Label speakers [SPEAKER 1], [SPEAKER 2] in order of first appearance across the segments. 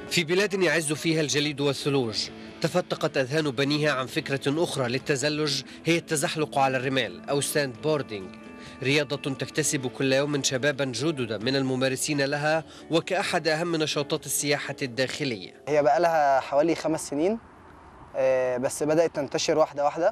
[SPEAKER 1] في بلاد يعز فيها الجليد والثلوج تفتقت أذهان بنيها عن فكرة أخرى للتزلج هي التزحلق على الرمال أو ستاند بوردينج رياضة تكتسب كل يوم شبابا جددا من الممارسين لها وكأحد أهم نشاطات السياحة الداخلية
[SPEAKER 2] هي بقى لها حوالي خمس سنين آه، بس بدأت تنتشر واحدة واحدة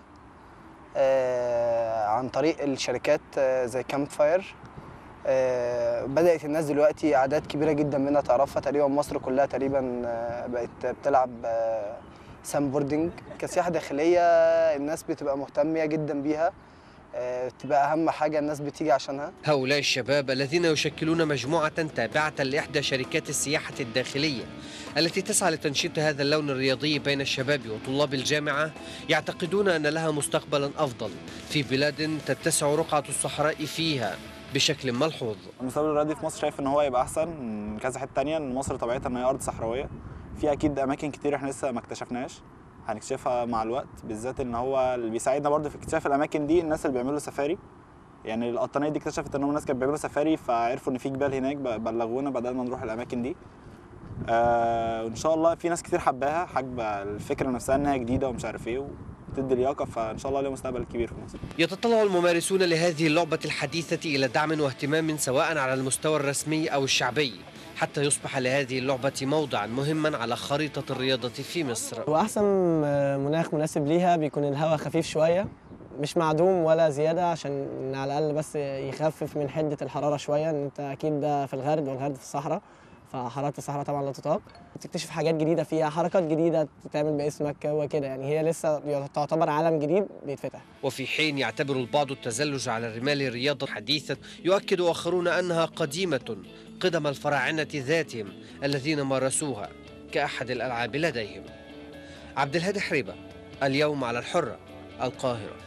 [SPEAKER 2] آه، عن طريق الشركات آه، زي كامب فاير آه، بدأت الناس دلوقتي أعداد كبيرة جدا منها تعرفها تقريبا مصر كلها تقريبا آه، بقت بتلعب آه، سام بوردنج كسياحة داخلية الناس بتبقى مهتمية جدا بيها آه، بتبقى أهم حاجة الناس بتيجي عشانها
[SPEAKER 1] هؤلاء الشباب الذين يشكلون مجموعة تابعة لإحدى شركات السياحة الداخلية التي تسعى لتنشيط هذا اللون الرياضي بين الشباب وطلاب الجامعة يعتقدون أن لها مستقبلا أفضل في بلاد تتسع رقعة الصحراء فيها بشكل ملحوظ
[SPEAKER 3] المستقبل الرياضي في مصر شايف ان هو يبقى احسن من كذا حته تانية ان مصر طبيعتها ان هي ارض صحراويه في اكيد اماكن كتير احنا لسه ما اكتشفناش هنكتشفها مع الوقت بالذات ان هو اللي بيساعدنا برضه في اكتشاف الاماكن دي الناس اللي بيعملوا سفاري يعني القطانيه دي اكتشفت ان هم ناس كانت بيعملوا سفاري فعرفوا ان في جبال هناك بلغونا بدل ما نروح الاماكن دي آه وان شاء الله في ناس كتير حباها حابه الفكره نفسها انها جديده ومش عارف ايه وتدي لياقه فان شاء الله لها مستقبل كبير في مصر
[SPEAKER 1] يتطلع الممارسون لهذه اللعبة الحديثة إلى دعم واهتمام سواء على المستوى الرسمي أو الشعبي حتى يصبح لهذه اللعبة موضعا مهما على خريطة الرياضة في مصر
[SPEAKER 4] واحسن مناخ مناسب ليها بيكون الهواء خفيف شويه مش معدوم ولا زياده عشان على الاقل بس يخفف من حده الحراره شويه ان انت اكيد ده في الغرب والغرب في الصحراء فحراره الصحراء طبعا لا تطاق تكتشف حاجات جديده فيها حركات جديده تتعمل باسمك وكده يعني هي لسه تعتبر عالم جديد بيتفتح
[SPEAKER 1] وفي حين يعتبر البعض التزلج على الرمال رياضة حديثة يؤكد آخرون أنها قديمة قدم الفراعنة ذاتهم الذين مارسوها كأحد الألعاب لديهم عبد الهادي حريبة اليوم على الحرة القاهرة